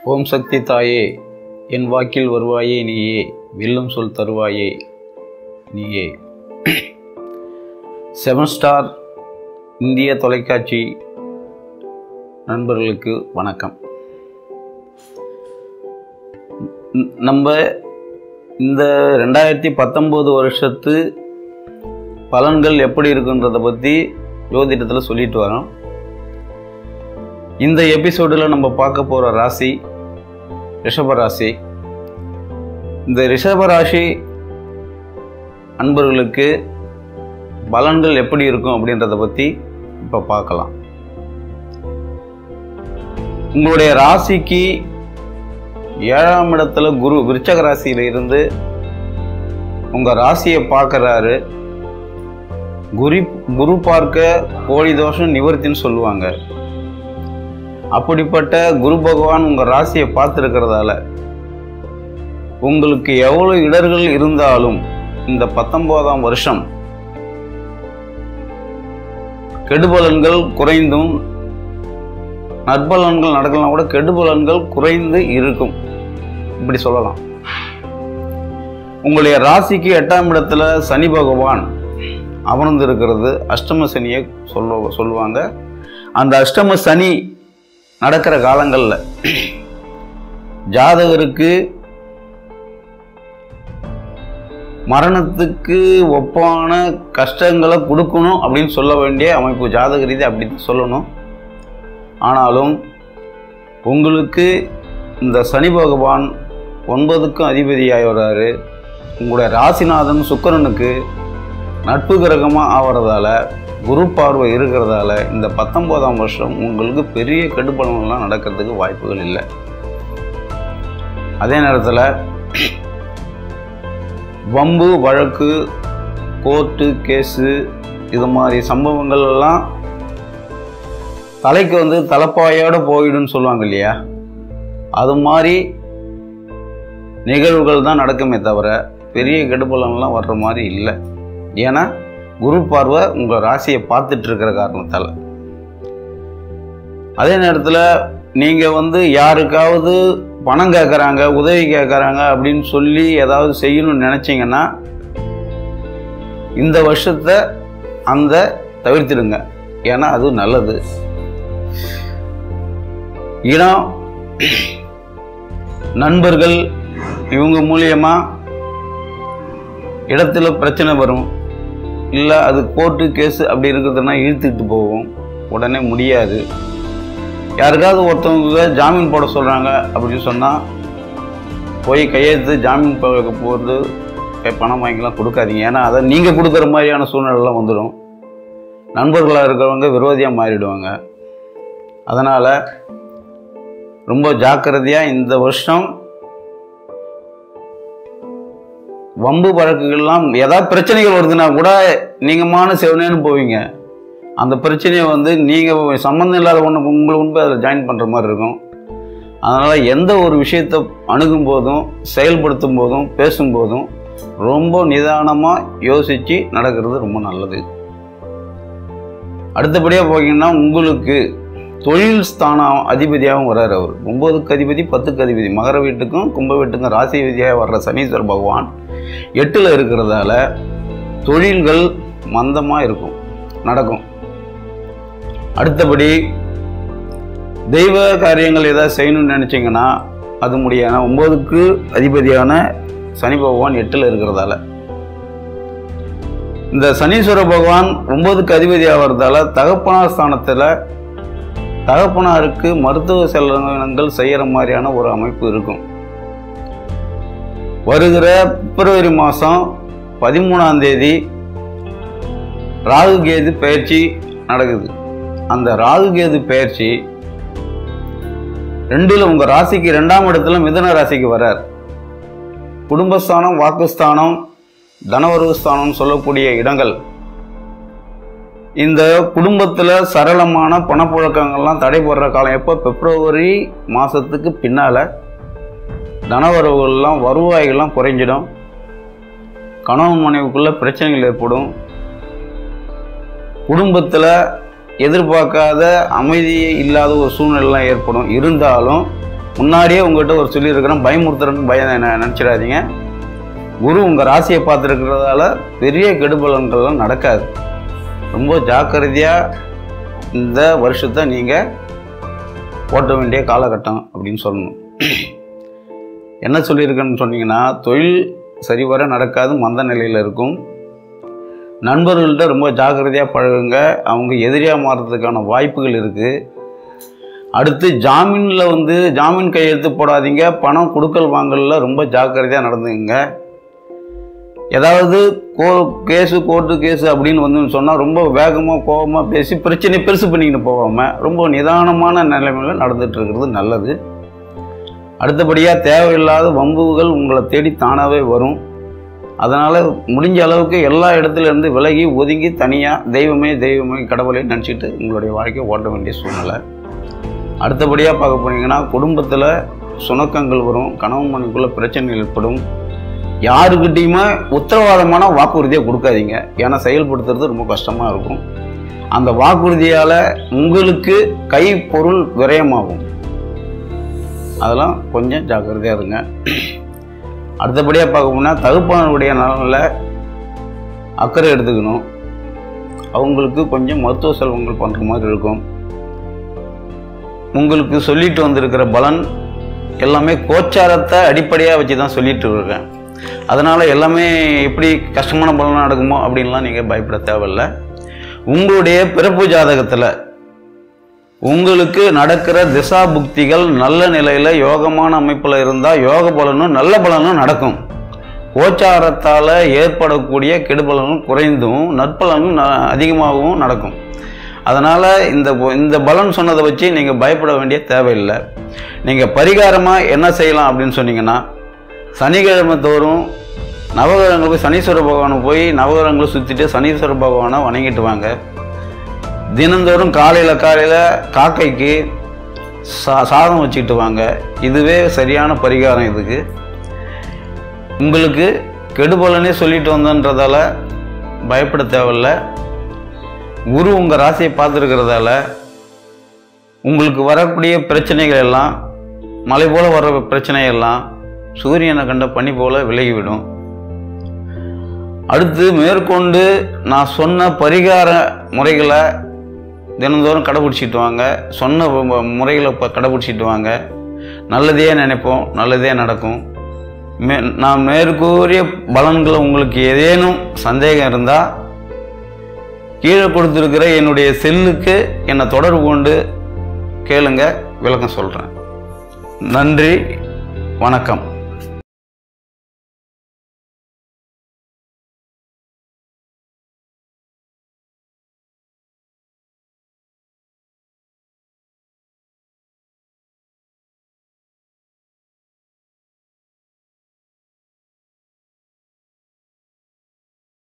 ஓம் சக்தி தாயே என் வாக்கில் வருவாயே நீயே வில்லும் சொல் தருவாயே நீயே செவன் ஸ்டார் இந்திய தொலைக்காட்சி நண்பர்களுக்கு வணக்கம் ந- நம்ம இந்த ரெண்டாயிரத்தி பத்தொம்போது வருஷத்து பலன்கள் எப்படி இருக்குன்றதை பற்றி ஜோதிடத்தில் சொல்லிட்டு வரோம் இந்த எபிசோடில் நம்ம பார்க்க போகிற ராசி ரிஷப ராசி இந்த ரிஷப ராசி அன்பர்களுக்கு பலன்கள் எப்படி இருக்கும் அப்படின்றத பற்றி இப்போ பார்க்கலாம் உங்களுடைய ராசிக்கு ஏழாம் இடத்துல குரு விருச்சக ராசியில இருந்து உங்கள் ராசியை பார்க்குறாரு குரு குரு பார்க்க கோழி தோஷம் நிவர்த்தின்னு சொல்லுவாங்க அப்படிப்பட்ட குரு பகவான் உங்கள் ராசியை பார்த்துருக்கிறதால உங்களுக்கு எவ்வளோ இடர்கள் இருந்தாலும் இந்த பத்தொன்பதாம் வருஷம் கெடுபலன்கள் குறைந்தும் நற்பலன்கள் நடக்கலாம் கூட கெடுபலன்கள் குறைந்து இருக்கும் இப்படி சொல்லலாம் உங்களுடைய ராசிக்கு எட்டாம் இடத்துல சனி பகவான் அமர்ந்து இருக்கிறது அஷ்டம சனியை சொல்ல சொல்லுவாங்க அந்த அஷ்டம சனி நடக்கிற காலங்களில் ஜாதகருக்கு மரணத்துக்கு ஒப்பான கஷ்டங்களை கொடுக்கணும் அப்படின்னு சொல்ல வேண்டிய அமைப்பு ஜாதக ரீதி அப்படி தான் சொல்லணும் ஆனாலும் உங்களுக்கு இந்த சனி பகவான் ஒன்பதுக்கும் அதிபதியாகி வர்றாரு உங்களுடைய ராசிநாதன் சுக்கிரனுக்கு நட்பு கிரகமாக ஆகிறதால குரு பார்வை இருக்கிறதால இந்த பத்தொம்போதாம் வருஷம் உங்களுக்கு பெரிய கெடுபலன்கள்லாம் நடக்கிறதுக்கு வாய்ப்புகள் இல்லை அதே நேரத்தில் வம்பு வழக்கு கோர்ட்டு கேஸு இது மாதிரி சம்பவங்கள் எல்லாம் தலைக்கு வந்து தலைப்பாயோடு போயிடும்னு சொல்லுவாங்க இல்லையா அது மாதிரி நிகழ்வுகள் தான் நடக்குமே தவிர பெரிய கெடுபலன்லாம் வர்ற மாதிரி இல்லை ஏன்னா குரு பார்வை உங்கள் ராசியை பார்த்துட்டு இருக்கிற காரணத்தால் அதே நேரத்தில் நீங்கள் வந்து யாருக்காவது பணம் கேட்குறாங்க உதவி கேட்குறாங்க அப்படின்னு சொல்லி ஏதாவது செய்யணும்னு நினச்சிங்கன்னா இந்த வருஷத்தை அந்த தவிர்த்திடுங்க ஏன்னா அது நல்லது இடம் நண்பர்கள் இவங்க மூலியமா இடத்துல பிரச்சனை வரும் இல்லை அது கோர்ட்டு கேஸு அப்படி இருக்கிறதுனா இழுத்துக்கிட்டு போகும் உடனே முடியாது யாருக்காவது ஒருத்தவங்க ஜாமீன் போட சொல்கிறாங்க அப்படின்னு சொன்னால் போய் கையெழுத்து ஜாமீன் போக போகிறது பணம் வாங்கிக்கலாம் கொடுக்காதீங்க ஏன்னா அதை நீங்கள் கொடுக்குற மாதிரியான சூழ்நிலைலாம் வந்துடும் நண்பர்களாக இருக்கிறவங்க விரோதியாக மாறிடுவாங்க அதனால் ரொம்ப ஜாக்கிரதையாக இந்த வருஷம் வம்பு வழக்குகள்லாம் ஏதாவது பிரச்சனைகள் வருதுன்னா கூட நீங்கமான செவனேன்னு போவீங்க அந்த பிரச்சனையை வந்து நீங்கள் சம்மந்தம் இல்லாத ஒன்று உங்களை முன்பு அதில் ஜாயின் பண்ணுற மாதிரி இருக்கும் அதனால் எந்த ஒரு விஷயத்தை அணுகும் போதும் செயல்படுத்தும் போதும் பேசும்போதும் ரொம்ப நிதானமாக யோசித்து நடக்கிறது ரொம்ப நல்லது அடுத்தபடியாக போனீங்கன்னா உங்களுக்கு தொழில் ஸ்தானம் அதிபதியாகவும் வர்றார் அவர் ஒன்பதுக்கு அதிபதி பத்துக்கு அதிபதி மகர வீட்டுக்கும் கும்ப வீட்டுக்கும் ராசி விதியாக வர்ற சனீஸ்வர பகவான் எட்டில் இருக்கிறதால தொழில்கள் மந்தமாக இருக்கும் நடக்கும் அடுத்தபடி தெய்வ காரியங்கள் ஏதாவது செய்யணும்னு நினச்சிங்கன்னா அது முடியாது ஒன்பதுக்கு அதிபதியான சனி பகவான் எட்டில் இருக்கிறதால இந்த சனீஸ்வர பகவான் ஒன்பதுக்கு அதிபதி ஆகிறதால தகப்பனார் ஸ்தானத்தில் தகப்பனாருக்கு மருத்துவ செலவினங்கள் செய்கிற மாதிரியான ஒரு அமைப்பு இருக்கும் வருகிற பிப்ரவரி மாதம் பதிமூணாம் தேதி ராகு கேது பயிற்சி நடக்குது அந்த ராகு கேது பயிற்சி ரெண்டில் உங்கள் ராசிக்கு ரெண்டாம் இடத்துல மிதன ராசிக்கு வரார் குடும்பஸ்தானம் வாக்குஸ்தானம் தனவரவு ஸ்தானம் சொல்லக்கூடிய இடங்கள் இந்த குடும்பத்தில் சரளமான பணப்புழக்கங்கள்லாம் தடைபடுற காலம் எப்போ பிப்ரவரி மாதத்துக்கு பின்னால் தனவரவுகள்லாம் வருவாய்கள்லாம் குறைஞ்சிடும் கணவன் மனைவிக்குள்ள பிரச்சனைகள் ஏற்படும் குடும்பத்தில் எதிர்பார்க்காத அமைதி இல்லாத ஒரு சூழ்நிலைலாம் ஏற்படும் இருந்தாலும் முன்னாடியே உங்கள்கிட்ட ஒரு சொல்லியிருக்கிறேன் பயமுறுத்துறன்னு பயம் நெ- நினைச்சிடாதீங்க குரு உங்கள் ராசியை பார்த்துருக்கிறதால பெரிய கெடுபலன்கள்லாம் நடக்காது ரொம்ப ஜாக்கிரதையாக இந்த வருஷத்தை நீங்கள் ஓட்ட வேண்டிய காலகட்டம் அப்படின்னு சொல்லணும் என்ன சொல்லியிருக்கேன்னு சொன்னீங்கன்னா தொழில் சரிவர நடக்காது மந்த நிலையில் இருக்கும் நண்பர்கள்ட்ட ரொம்ப ஜாக்கிரதையாக பழகுங்க அவங்க எதிரியாக மாறுறதுக்கான வாய்ப்புகள் இருக்குது அடுத்து ஜாமீனில் வந்து ஜாமீன் கையெழுத்து போடாதீங்க பணம் கொடுக்கல் வாங்கலில் ரொம்ப ஜாக்கிரதையாக நடந்துங்க ஏதாவது கோ கேஸு கோர்ட்டு கேஸு அப்படின்னு வந்து சொன்னால் ரொம்ப வேகமாக கோபமாக பேசி பிரச்சனையை பெருசு பண்ணிக்கிட்டு போகாமல் ரொம்ப நிதானமான நிலைமையில் நடந்துட்டு இருக்கிறது நல்லது அடுத்தபடியாக தேவையில்லாத வம்புகள் உங்களை தேடி தானாகவே வரும் அதனால் முடிஞ்ச அளவுக்கு எல்லா இடத்துல இருந்து விலகி ஒதுங்கி தனியாக தெய்வமே தெய்வமே கடவுளை நினச்சிட்டு உங்களுடைய வாழ்க்கையை ஓட்ட வேண்டிய சூழ்நிலை அடுத்தபடியாக பார்க்க போனீங்கன்னா குடும்பத்தில் சுணக்கங்கள் வரும் கணவன் மனைக்குள்ள பிரச்சனைகள் ஏற்படும் யாருக்கிட்டேயுமே உத்தரவாதமான வாக்குறுதியை கொடுக்காதீங்க ஏன்னா செயல்படுத்துறது ரொம்ப கஷ்டமாக இருக்கும் அந்த வாக்குறுதியால் உங்களுக்கு கை பொருள் விரயமாகும் அதெல்லாம் கொஞ்சம் ஜாக்கிரதையாக இருங்க அடுத்தபடியாக பார்க்க போனால் தகுப்பானுடைய நலனில் அக்கறை எடுத்துக்கணும் அவங்களுக்கு கொஞ்சம் மருத்துவ செலவுகள் பண்ணுற மாதிரி இருக்கும் உங்களுக்கு சொல்லிட்டு வந்திருக்கிற பலன் எல்லாமே கோச்சாரத்தை அடிப்படையாக வச்சு தான் சொல்லிட்டு இருக்கேன் அதனால் எல்லாமே எப்படி கஷ்டமான பலனாக நடக்குமோ அப்படின்லாம் நீங்கள் பயப்பட தேவையில்லை உங்களுடைய பிறப்பு ஜாதகத்தில் உங்களுக்கு நடக்கிற திசா புக்திகள் நல்ல நிலையில் யோகமான அமைப்பில் இருந்தால் யோக பலனும் நல்ல பலனும் நடக்கும் கோச்சாரத்தால் ஏற்படக்கூடிய கெடுபலனும் குறைந்தும் நற்பலனும் ந- அதிகமாகவும் நடக்கும் அதனால் இந்த பொ- இந்த பலன் சொன்னதை வச்சு நீங்கள் பயப்பட வேண்டிய தேவையில்லை நீங்கள் பரிகாரமாக என்ன செய்யலாம் அப்படின்னு சொன்னீங்கன்னா சனிக்கிழமை தோறும் நவகிரகங்கள் போய் சனீஸ்வர பகவானை போய் நவகிரகங்களை சுற்றிட்டு சனீஸ்வர பகவானை வணங்கிட்டு வாங்க தினந்தோறும் காலையில் காலையில் காக்கைக்கு சா சாதம் வச்சுக்கிட்டு வாங்க இதுவே சரியான பரிகாரம் இதுக்கு உங்களுக்கு கெடுபலனே சொல்லிட்டு வந்தன்றதால பயப்பட தேவையில்ல குரு உங்கள் ராசியை பார்த்துருக்கிறதால உங்களுக்கு வரக்கூடிய பிரச்சனைகள் எல்லாம் மலை போல வர பிரச்சனை எல்லாம் சூரியனை கண்ட பனி போல விலகிவிடும் அடுத்து மேற்கொண்டு நான் சொன்ன பரிகார முறைகளை தினந்தோறும் கடைபிடிச்சிட்டு வாங்க சொன்ன மு- முறைகளை இப்போ கடைபிடிச்சிட்டு வாங்க நல்லதே நினைப்போம் நல்லதே நடக்கும் மே நான் மேற்கூறிய பலன்களை உங்களுக்கு ஏதேனும் சந்தேகம் இருந்தால் கீழே கொடுத்துருக்கிற என்னுடைய செல்லுக்கு என்னை தொடர்பு கொண்டு கேளுங்க விளக்கம் சொல்கிறேன் நன்றி வணக்கம்